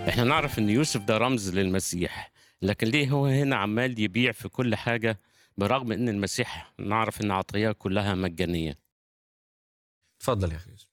احنا نعرف ان يوسف ده رمز للمسيح لكن ليه هو هنا عمال يبيع في كل حاجة برغم ان المسيح نعرف ان عطاياه كلها مجانية اتفضل يا اخي يوسف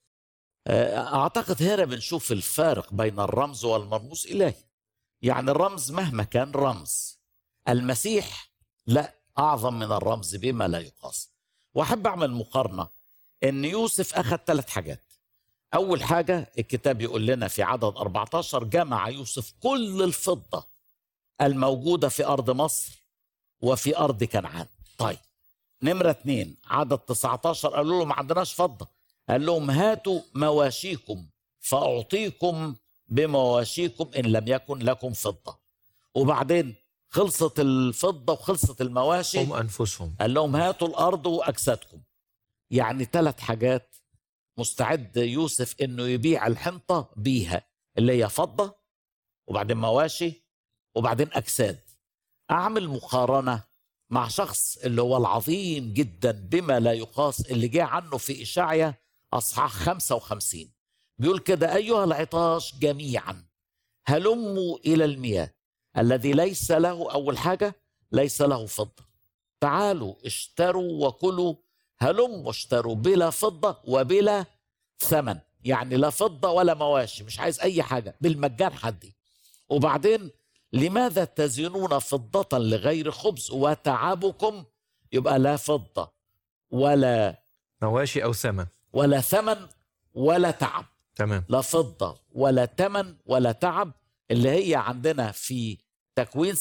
أعتقد هنا بنشوف الفارق بين الرمز والمرموز إلهي يعني الرمز مهما كان رمز المسيح لا أعظم من الرمز بما لا يقاس وأحب أعمل مقارنة إن يوسف أخذ ثلاث حاجات أول حاجة الكتاب يقول لنا في عدد 14 جمع يوسف كل الفضة الموجودة في أرض مصر وفي أرض كنعان طيب نمرة اتنين عدد 19 قالوا له ما عندناش فضة قال لهم هاتوا مواشيكم فأعطيكم بمواشيكم إن لم يكن لكم فضة وبعدين خلصت الفضة وخلصت المواشي هم انفسهم قال لهم هاتوا الأرض وأجسادكم يعني ثلاث حاجات مستعد يوسف إنه يبيع الحنطة بيها اللي هي فضة وبعدين مواشي وبعدين أجساد أعمل مقارنة مع شخص اللي هو العظيم جدا بما لا يقاس اللي جاء عنه في إشعيا أصحاح 55 بيقول كده أيها العطاش جميعا هلموا إلى المياه الذي ليس له أول حاجة ليس له فضة تعالوا اشتروا وكلوا هلموا اشتروا بلا فضة وبلا ثمن يعني لا فضة ولا مواشي مش عايز أي حاجة بالمجان حدي وبعدين لماذا تزنون فضة لغير خبز وتعبكم يبقى لا فضة ولا مواشي او ثمن ولا ثمن ولا تعب تمام لا فضة ولا ثمن ولا تعب اللي هي عندنا في تكوين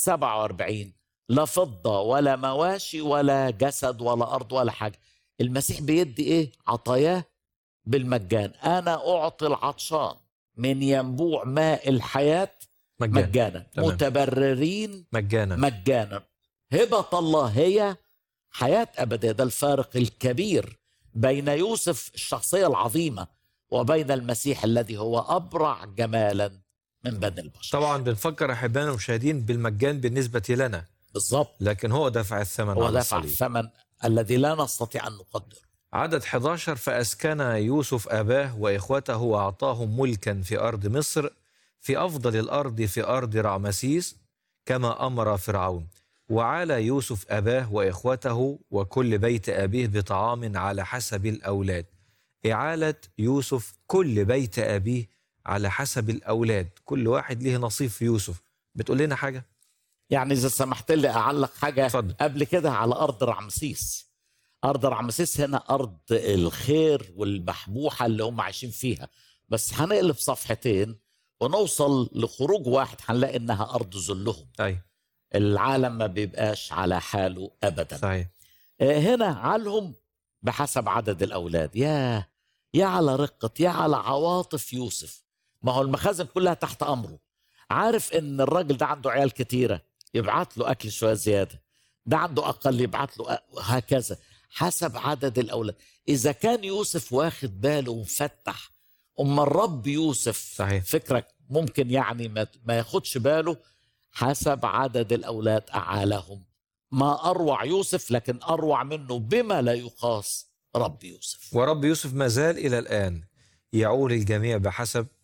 47 لا فضة ولا مواشي ولا جسد ولا أرض ولا حاجة المسيح بيدي إيه عطاياه بالمجان أنا أعطي العطشان من ينبوع ماء الحياة مجانا مجانا تمام. متبررين مجانا مجانا هبة الله هي حياة أبدية ده الفارق الكبير بين يوسف الشخصية العظيمة وبين المسيح الذي هو أبرع جمالا من بني البشر طبعا بنفكر احبائنا المشاهدين بالمجان بالنسبه لنا بالضبط لكن هو دفع الثمن هو على دفع الصليب الثمن الذي لا نستطيع أن نقدره عدد 11 فأسكن يوسف أباه وإخوته وأعطاهم ملكا في أرض مصر في أفضل الأرض في أرض رعمسيس كما أمر فرعون وعال يوسف أباه وإخوته وكل بيت أبيه بطعام على حسب الأولاد إعالة يوسف كل بيت أبيه على حسب الأولاد كل واحد له نصيب في يوسف بتقول لنا حاجة؟ يعني إذا سمحت لي أعلق حاجة اتفضل. قبل كده على أرض رعمسيس أرض رعمسيس هنا أرض الخير والمحبوحة اللي هم عايشين فيها بس هنقلب صفحتين ونوصل لخروج واحد هنلاقي إنها أرض ذلهم أي العالم ما بيبقاش على حاله أبدا صحيح آه، هنا عالهم بحسب عدد الأولاد يا يا على رقة يا على عواطف يوسف ما هو المخازن كلها تحت أمره عارف إن الراجل ده عنده عيال كتيرة يبعت له أكل شوية زيادة ده عنده أقل يبعت له أ- هكذا حسب عدد الأولاد إذا كان يوسف واخد باله ومفتح أما الرب يوسف صحيح. فكرك ممكن يعني ما, ما ياخدش باله حسب عدد الأولاد أعالهم ما أروع يوسف لكن أروع منه بما لا يقاس رب يوسف ورب يوسف ما زال إلى الآن يعول الجميع بحسب